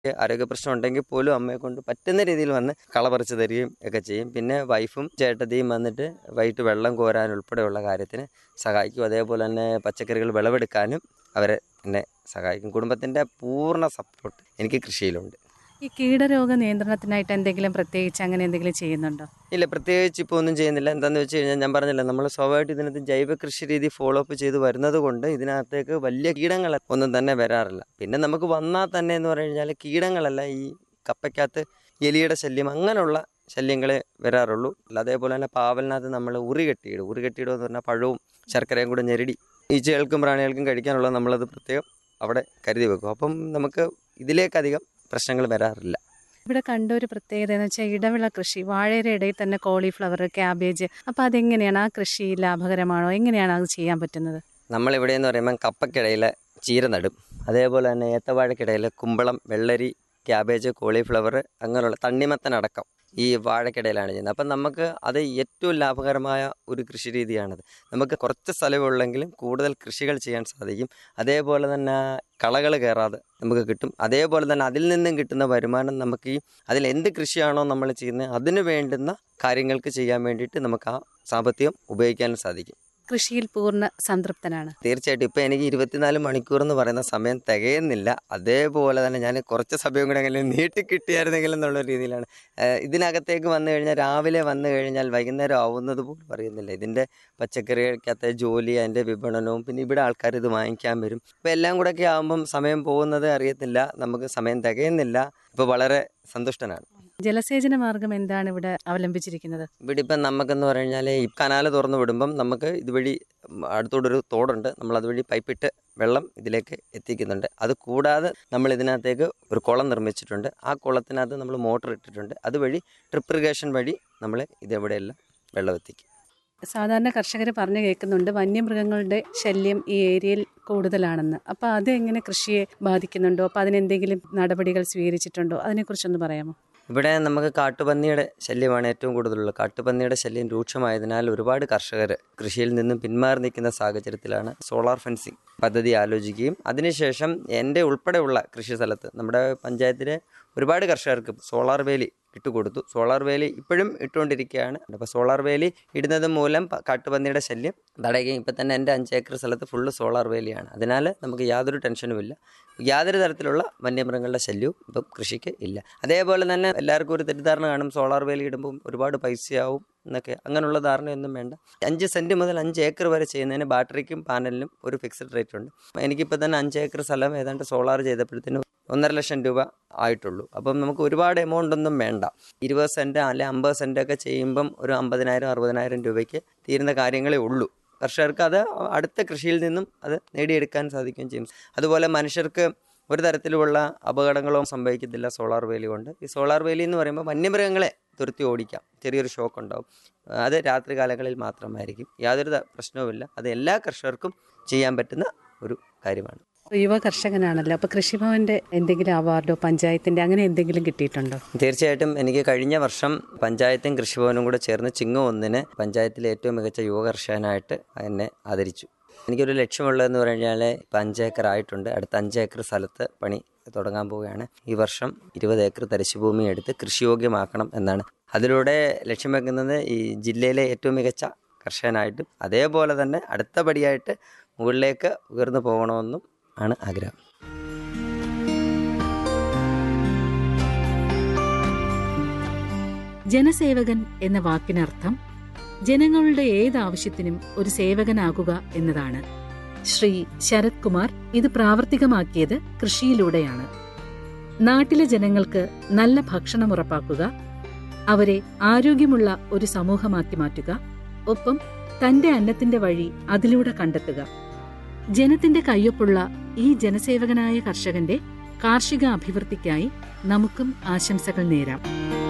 ആരോഗ്യ പ്രശ്നം ഉണ്ടെങ്കിൽ പോലും അമ്മയെ കൊണ്ട് പറ്റുന്ന രീതിയിൽ വന്ന് കള പറിച്ച് തരികയും ഒക്കെ ചെയ്യും പിന്നെ വൈഫും ചേട്ടത്തിയും വന്നിട്ട് വൈകിട്ട് വെള്ളം കോരാൻ ഉൾപ്പെടെയുള്ള കാര്യത്തിന് സഹായിക്കും അതേപോലെ തന്നെ പച്ചക്കറികൾ വിളവെടുക്കാനും അവരെ എന്നെ സഹായിക്കും കുടുംബത്തിൻ്റെ പൂർണ്ണ സപ്പോർട്ട് എനിക്ക് കൃഷിയിലുണ്ട് ഈ കീടരോഗ നിയന്ത്രണത്തിനായിട്ട് എന്തെങ്കിലും പ്രത്യേകിച്ച് അങ്ങനെ എന്തെങ്കിലും ചെയ്യുന്നുണ്ടോ ഇല്ല പ്രത്യേകിച്ച് ഇപ്പോൾ ഒന്നും ചെയ്യുന്നില്ല എന്താണെന്ന് വെച്ച് കഴിഞ്ഞാൽ ഞാൻ പറഞ്ഞില്ല നമ്മൾ സ്വാഭാവികമായിട്ട് ഇതിനകത്ത് ജൈവ കൃഷി രീതി ഫോളോ അപ്പ് ചെയ്ത് വരുന്നത് കൊണ്ട് ഇതിനകത്തേക്ക് വലിയ കീടങ്ങൾ ഒന്നും തന്നെ വരാറില്ല പിന്നെ നമുക്ക് വന്നാൽ തന്നെ എന്ന് പറഞ്ഞു കഴിഞ്ഞാൽ കീടങ്ങളല്ല ഈ കപ്പയ്ക്കകത്ത് എലിയുടെ ശല്യം അങ്ങനെയുള്ള ശല്യങ്ങളെ വരാറുള്ളൂ അല്ല അതേപോലെ തന്നെ പാവലിനകത്ത് നമ്മൾ ഉറി കെട്ടിയിടും ഉറി കെട്ടിയിടുക എന്ന് പറഞ്ഞാൽ പഴവും ശർക്കരയും കൂടെ ഞെരടി ഈച്ചകൾക്കും പ്രാണികൾക്കും കഴിക്കാനുള്ളത് നമ്മളത് പ്രത്യേകം അവിടെ കരുതി വെക്കും അപ്പം നമുക്ക് ഇതിലേക്കധികം പ്രശ്നങ്ങൾ വരാറില്ല ഇവിടെ കണ്ട ഒരു പ്രത്യേകത എന്ന് വെച്ചാൽ ഇടവിള കൃഷി വാഴയുടെ ഇടയിൽ തന്നെ കോളിഫ്ലവർ ക്യാബേജ് അപ്പോൾ അതെങ്ങനെയാണ് ആ കൃഷി ലാഭകരമാണോ എങ്ങനെയാണ് അത് ചെയ്യാൻ പറ്റുന്നത് നമ്മളിവിടെ എന്ന് പറയുമ്പോൾ കപ്പക്കിടയിൽ ചീര നടും അതേപോലെ തന്നെ ഏത്തവാഴക്കിടയിൽ കുമ്പളം വെള്ളരി ക്യാബേജ് കോളിഫ്ലവർ അങ്ങനെയുള്ള തണ്ണിമത്തനടക്കം ഈ വാഴക്കിടയിലാണ് ചെയ്യുന്നത് അപ്പം നമുക്ക് അത് ഏറ്റവും ലാഭകരമായ ഒരു കൃഷി രീതിയാണത് നമുക്ക് കുറച്ച് സ്ഥലമുള്ളെങ്കിലും കൂടുതൽ കൃഷികൾ ചെയ്യാൻ സാധിക്കും അതേപോലെ തന്നെ കളകൾ കയറാതെ നമുക്ക് കിട്ടും അതേപോലെ തന്നെ അതിൽ നിന്നും കിട്ടുന്ന വരുമാനം നമുക്ക് ഈ അതിൽ എന്ത് കൃഷിയാണോ നമ്മൾ ചെയ്യുന്നത് അതിന് വേണ്ടുന്ന കാര്യങ്ങൾക്ക് ചെയ്യാൻ വേണ്ടിയിട്ട് നമുക്ക് ആ സാമ്പത്തികം ഉപയോഗിക്കാനും സാധിക്കും കൃഷിയിൽ പൂർണ്ണ സംതൃപ്തനാണ് തീർച്ചയായിട്ടും ഇപ്പം എനിക്ക് ഇരുപത്തിനാല് മണിക്കൂർ എന്ന് പറയുന്ന സമയം തികയുന്നില്ല അതേപോലെ തന്നെ ഞാൻ കുറച്ച് സമയം കൂടെ എങ്കിലും നീട്ടി കിട്ടിയായിരുന്നെങ്കിലും എന്നുള്ള രീതിയിലാണ് ഏഹ് ഇതിനകത്തേക്ക് വന്നു കഴിഞ്ഞാൽ രാവിലെ വന്നു കഴിഞ്ഞാൽ വൈകുന്നേരം ആവുന്നത് പോലും അറിയുന്നില്ല ഇതിൻ്റെ പച്ചക്കറികൾക്കകത്തെ ജോലി അതിൻ്റെ വിപണനവും പിന്നെ ഇവിടെ ആൾക്കാർ ഇത് വാങ്ങിക്കാൻ വരും അപ്പോൾ എല്ലാം കൂടെ ഒക്കെ ആകുമ്പം സമയം പോകുന്നത് അറിയത്തില്ല നമുക്ക് സമയം തികയുന്നില്ല ഇപ്പോൾ വളരെ സന്തുഷ്ടനാണ് ജലസേചന മാർഗം എന്താണ് ഇവിടെ അവലംബിച്ചിരിക്കുന്നത് ഇവിടെ ഇപ്പം നമുക്കെന്ന് പറഞ്ഞു കഴിഞ്ഞാൽ ഈ കനാല് തുറന്നു വിടുമ്പം നമുക്ക് ഇതുവഴി അടുത്തോടൊരു തോടുണ്ട് നമ്മൾ അതുവഴി പൈപ്പിട്ട് വെള്ളം ഇതിലേക്ക് എത്തിക്കുന്നുണ്ട് അത് കൂടാതെ നമ്മൾ ഇതിനകത്തേക്ക് ഒരു കുളം നിർമ്മിച്ചിട്ടുണ്ട് ആ കുളത്തിനകത്ത് നമ്മൾ മോട്ടർ ഇട്ടിട്ടുണ്ട് അതുവഴി ട്രിപ്പ് ഇറിഗേഷൻ വഴി നമ്മൾ ഇതെവിടെയെല്ലാം വെള്ളം എത്തിക്കും സാധാരണ കർഷകർ പറഞ്ഞു കേൾക്കുന്നുണ്ട് വന്യമൃഗങ്ങളുടെ ശല്യം ഈ ഏരിയയിൽ കൂടുതലാണെന്ന് അപ്പോൾ അത് എങ്ങനെ കൃഷിയെ ബാധിക്കുന്നുണ്ടോ അപ്പോൾ അതിനെന്തെങ്കിലും നടപടികൾ സ്വീകരിച്ചിട്ടുണ്ടോ അതിനെക്കുറിച്ചൊന്ന് പറയാമോ ഇവിടെ നമുക്ക് കാട്ടുപന്നിയുടെ ശല്യമാണ് ഏറ്റവും കൂടുതലുള്ളത് കാട്ടുപന്നിയുടെ ശല്യം രൂക്ഷമായതിനാൽ ഒരുപാട് കർഷകർ കൃഷിയിൽ നിന്നും പിന്മാറി നിൽക്കുന്ന സാഹചര്യത്തിലാണ് സോളാർ ഫെൻസിങ് പദ്ധതി ആലോചിക്കുകയും അതിനുശേഷം എൻ്റെ ഉൾപ്പെടെയുള്ള കൃഷി സ്ഥലത്ത് നമ്മുടെ പഞ്ചായത്തിലെ ഒരുപാട് കർഷകർക്ക് സോളാർ വേലി ഇട്ടുകൊടുത്തു സോളാർ വേലി ഇപ്പോഴും ഇട്ടുകൊണ്ടിരിക്കുകയാണ് അപ്പോൾ സോളാർ വേലി ഇടുന്നത് മൂലം പ- കാട്ടുപന്നിയുടെ ശല്യം തടയുകയും ഇപ്പം തന്നെ എൻ്റെ അഞ്ച് ഏക്കർ സ്ഥലത്ത് ഫുള്ള് സോളാർ വേലിയാണ് അതിനാൽ നമുക്ക് യാതൊരു ടെൻഷനുമില്ല യാതൊരു തരത്തിലുള്ള വന്യമൃഗങ്ങളുടെ ശല്യവും ഇപ്പം കൃഷിക്ക് ഇല്ല അതേപോലെ തന്നെ എല്ലാവർക്കും ഒരു തെറ്റിദ്ധാരണ കാണും സോളാർ വേലി ഇടുമ്പം ഒരുപാട് പൈസയാവും എന്നൊക്കെ അങ്ങനെയുള്ള ധാരണയൊന്നും വേണ്ട അഞ്ച് സെൻറ്റ് മുതൽ അഞ്ച് ഏക്കർ വരെ ചെയ്യുന്നതിന് ബാറ്ററിക്കും പാനലിനും ഒരു ഫിക്സഡ് റേറ്റ് ഉണ്ട് എനിക്കിപ്പോൾ തന്നെ അഞ്ച് ഏക്കർ സ്ഥലം ഏതാണ്ട് സോളാർ ചെയ്തപ്പോഴത്തേനും ഒന്നര ലക്ഷം രൂപ ആയിട്ടുള്ളൂ അപ്പം നമുക്ക് ഒരുപാട് എമൗണ്ട് ഒന്നും വേണ്ട ഇരുപത് സെൻറ്റ് അല്ലെ അമ്പത് സെൻറ്റ് ഒക്കെ ചെയ്യുമ്പം ഒരു അമ്പതിനായിരം അറുപതിനായിരം രൂപയ്ക്ക് തീരുന്ന കാര്യങ്ങളേ ഉള്ളൂ കർഷകർക്ക് അത് അടുത്ത കൃഷിയിൽ നിന്നും അത് നേടിയെടുക്കാൻ സാധിക്കുകയും ചെയ്യും അതുപോലെ മനുഷ്യർക്ക് ഒരു തരത്തിലുമുള്ള അപകടങ്ങളോ സംഭവിക്കത്തില്ല സോളാർ വേലി കൊണ്ട് ഈ സോളാർ വേലി എന്ന് പറയുമ്പോൾ വന്യമൃഗങ്ങളെ തുരത്തി ഓടിക്കാം ചെറിയൊരു ഷോക്ക് ഉണ്ടാവും അത് രാത്രി കാലങ്ങളിൽ മാത്രമായിരിക്കും യാതൊരു ത- പ്രശ്നവുമില്ല അത് എല്ലാ കർഷകർക്കും ചെയ്യാൻ പറ്റുന്ന ഒരു കാര്യമാണ് യുവ കർഷകനാണല്ലോ അപ്പോൾ കൃഷിഭവൻ്റെ എന്തെങ്കിലും അവാർഡോ പഞ്ചായത്തിൻ്റെ അങ്ങനെ എന്തെങ്കിലും കിട്ടിയിട്ടുണ്ടോ തീർച്ചയായിട്ടും എനിക്ക് കഴിഞ്ഞ വർഷം പഞ്ചായത്തും കൃഷിഭവനും കൂടെ ചേർന്ന് ചിങ്ങം ഒന്നിന് പഞ്ചായത്തിലെ ഏറ്റവും മികച്ച യുവ കർഷകനായിട്ട് എന്നെ ആദരിച്ചു എനിക്കൊരു ലക്ഷ്യമുള്ളതെന്ന് പറഞ്ഞു കഴിഞ്ഞാൽ ഇപ്പം അഞ്ച് ഏക്കർ ആയിട്ടുണ്ട് അടുത്ത അഞ്ച് ഏക്കർ സ്ഥലത്ത് പണി തുടങ്ങാൻ പോവുകയാണ് ഈ വർഷം ഇരുപത് ഏക്കർ തരിശുഭൂമി എടുത്ത് കൃഷിയോഗ്യമാക്കണം എന്നാണ് അതിലൂടെ ലക്ഷ്യം വെക്കുന്നത് ഈ ജില്ലയിലെ ഏറ്റവും മികച്ച കർഷകനായിട്ടും അതേപോലെ തന്നെ അടുത്ത പടിയായിട്ട് മുകളിലേക്ക് ഉയർന്നു പോകണമെന്നും ആണ് ആഗ്രഹം ജനസേവകൻ എന്ന വാക്കിനർത്ഥം ജനങ്ങളുടെ ഏത് ആവശ്യത്തിനും ഒരു സേവകനാകുക എന്നതാണ് ശ്രീ ശരത് കുമാർ ഇത് പ്രാവർത്തികമാക്കിയത് കൃഷിയിലൂടെയാണ് നാട്ടിലെ ജനങ്ങൾക്ക് നല്ല ഭക്ഷണം ഉറപ്പാക്കുക അവരെ ആരോഗ്യമുള്ള ഒരു സമൂഹമാക്കി മാറ്റുക ഒപ്പം തന്റെ അന്നത്തിന്റെ വഴി അതിലൂടെ കണ്ടെത്തുക ജനത്തിന്റെ കയ്യൊപ്പുള്ള ഈ ജനസേവകനായ കർഷകന്റെ കാർഷിക അഭിവൃദ്ധിക്കായി നമുക്കും ആശംസകൾ നേരാം